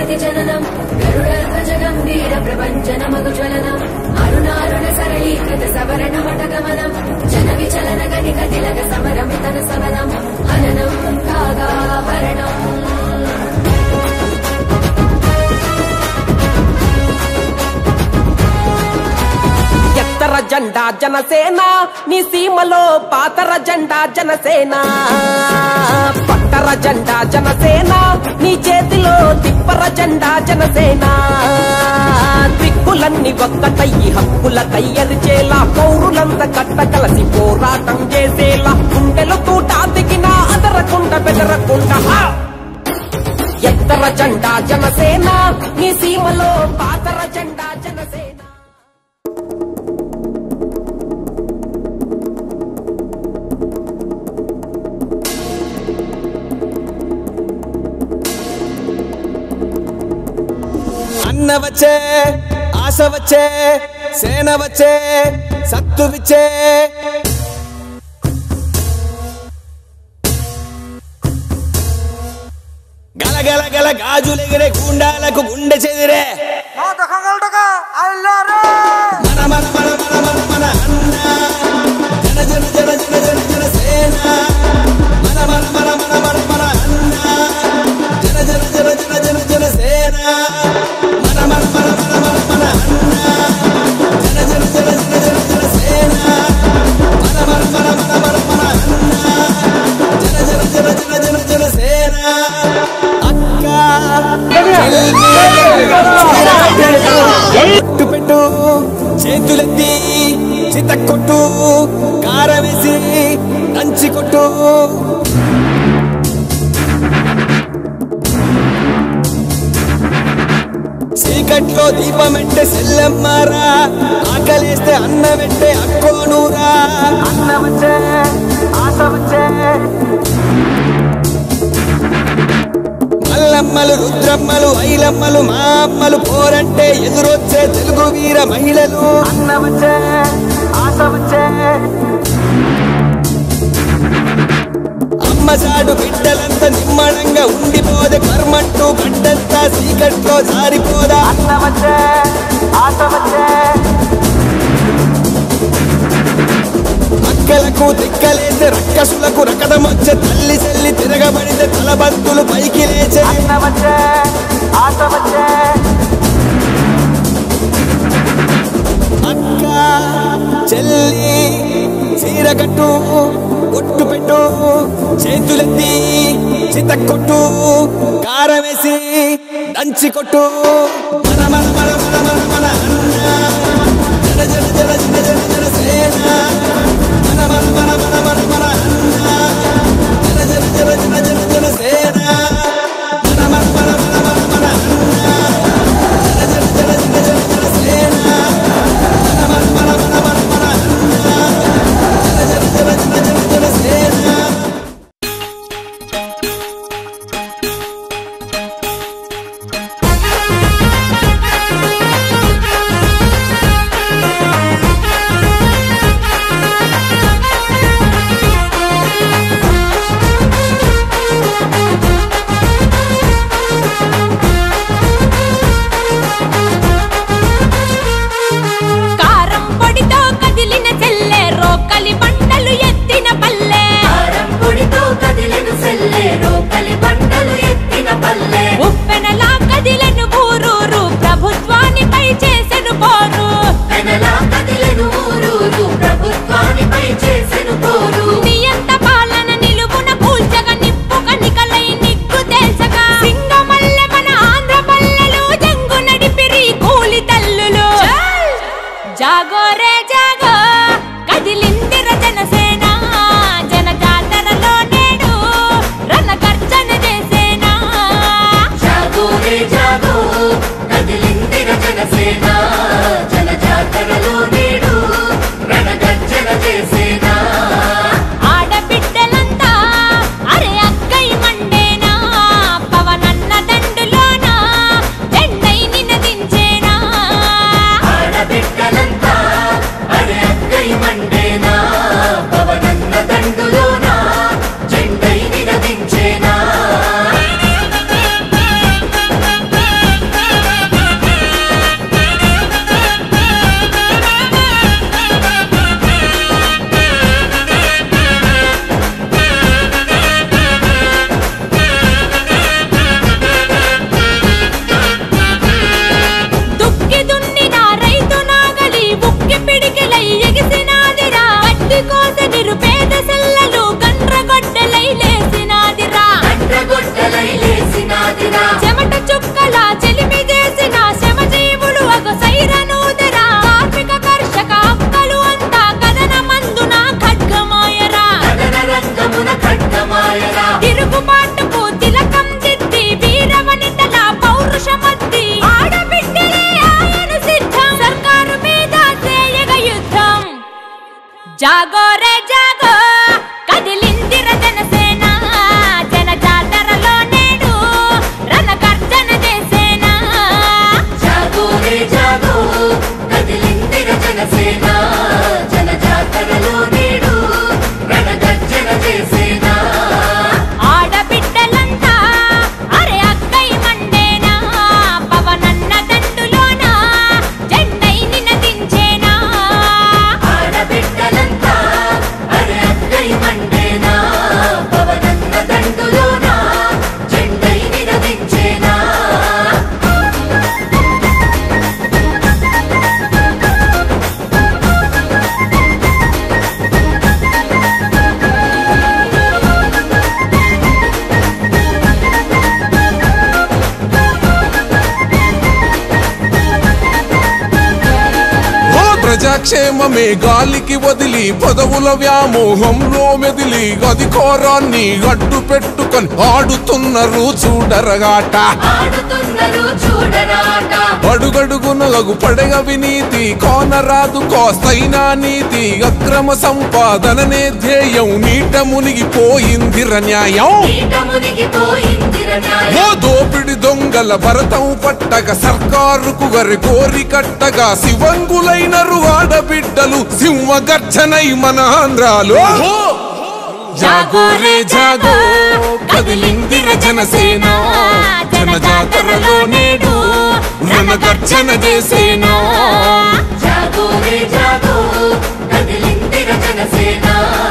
జగతి జననం గరుడధ్వజ గంభీర ప్రపంచన మగుజ్వలనం అరుణారుణ సరళీకృత సవరణ మటగమనం జన విచలన గణిక తిలక సమరమితన సవనం హననం కాగాభరణం ఎత్తర జెండా జనసేన నీ సీమలో పాతర జెండా జనసేన పట్టర జెండా జనసేన నీ చేతిలో తిప్పర జెండా జనసేన దిక్కులన్నీ ఒక్కటయ్యి హక్కుల కయ్యరిచేలా పౌరులంత కట్ట కలసి పోరాటం చేసేలా గుండెలు తూట దిగిన అదరకుండ బెదరకుండ హా! ఎత్తర జెండా జనసేన నీ సీమలో పాతర జెండా జనసేన అన్న వచ్చే ఆశ వచ్చే సేన వచ్చే సత్తు విచ్చే గలగల గల గాజులెగిరే గుండాలకు గుండె చెదిరే మన మన మన మన మన మన అన్న జన జన జన జన జన జన సేన మన మన మన మన మన మన అన్న జన జన జన జన జన జన సేన మన మన మన మన మన మన అన్న జన జన జన జన జన జన సేన మన మన మన మన మన మన అన్న జన జన జన జన జన జన సేన అక్క పెట్టు పెట్టు చేతులెత్తి చిత కొట్టు కారవేసి దంచి కొట్టు చీకట్లో దీపం అంటే సెల్లమ్మారా ఆకలేస్తే అన్న వెంటే అక్కోనూరా అన్న వచ్చే ఆశ వచ్చే మల్లమ్మలు రుద్రమ్మలు ఐలమ్మలు మా అమ్మలు పోరంటే ఎదురొచ్చే తెలుగు వీర మహిళలు అన్న వచ్చే ఆశ వచ్చే అమ్మ చాడు బిడ్డలంతా నిమ్మడంగా ఉండిపోదే కర్మంటూ గడ్డంతా చీకట్లో జారిపోదా అన్న వచ్చే ఆశ వచ్చే అక్కలకు తిక్కలేసే రక్కసులకు రకదమొచ్చే తల్లి చెల్లి తిరగబడితే తలబంతులు పైకి లేచే అన్న వచ్చే ఆశ వచ్చే అక్క చెల్లి చీరకట్టు ఒట్టు పెట్టు చేతులెత్తి చిత కొట్టు కారం వేసి దంచి కొట్టు మన మన మన మన మన మన అన్న జన జన జన జన జన జన సేన మన మన మన మన మన మన అన్న జన జన జన జన జన జన సేన మన మన మన మన మన మన అన్న జన జన జన జన జన జన సేన మన మన మన మన మన మన అన్న జన జన జన జన జన జన సేన కారం పొడితో కదిలిన చెల్లె రోకలి బండలు ఎత్తిన పల్లె కారం పొడితో కదిలిన సెల్లే రోకలి బండలు ఎత్తిన పల్లె ఉప్పెనలా కదిలెను ఊరూరు ప్రభుత్వానిపై చేసెను పోరు వెనలా కదిలెను ఊరూరు ప్రభుత్వానిపై చేసెను పోరు నియంత పాలన నిలువున కూల్చగా నిప్పు కనికలై నిగ్గు తేల్చగా సింగమల్లె మన ఆంధ్ర పల్లెలు జంగు నడిపిరి కూలి తల్లులు జాగో రే జాగో కదిలిందిర జనసేన జన జాతరలో నేడు రణ గర్జన చేసేనా జాగో రే జాగో కదిలిందిన జనసేన జన జాతరలో నేడు రణగర్జన చేసేనా ఆడబిడ్డలంతా అరే అక్కై మండేనా పవనన్న దండులోనా జెండై నినదించేనా ఆడబిడ్డలంతా అరే అక్కై మండేనా పవనన్న దండులోనా జెండై నినదించేనా జాగో రే జాగో కదిలిందిర జనసేన జన జాతరలో నేడు రణ గర్జన చేసేనా జాగో రే జాగో కదిలిందిర జనసేన జన జాతరలో నేడు రణగర్జన చేసేనా ఆడబిడ్డలంతా అరే అక్కై మండేనా పవనన్న దండులోన జెండై నినదించేనా ఆడబిడ్డలంతా అరే అక్కై మండేనా పవనన్న దండులోన జెండై నినదించేనా ఓ ప్రజాక్షేమమే గాలికి వదిలి పదవుల వ్యామోహంలో మెదిలి అధికారాన్ని అడ్డు పెట్టుకొని ఆడుతున్నారు చూడరగాట ఆడుతున్నారు చూడరాట అడుగడుగునలగు పడగ వినీతి కోనరాదు కోస్తైనా నీతి అక్రమ సంపాదననే ధ్యేయం నీట మునిగిపోయిందిర న్యాయం ఈట మునిగిపోయిందిర ఓ న్యాయం దోపిడి దొంగల భరతం పట్టగా సర్కారుకు గరి కోరి కట్టగా శివంగులైనరు ఆడబిడ్డలు సింహ గర్జనై మన ఆంధ్రాలో జాగో రే జాగో కదిలిందిర జనసేన జన జాతరలో నేడు రణ గర్జన చేసేనా జాగో రే జాగో కదిలిందిర జనసేన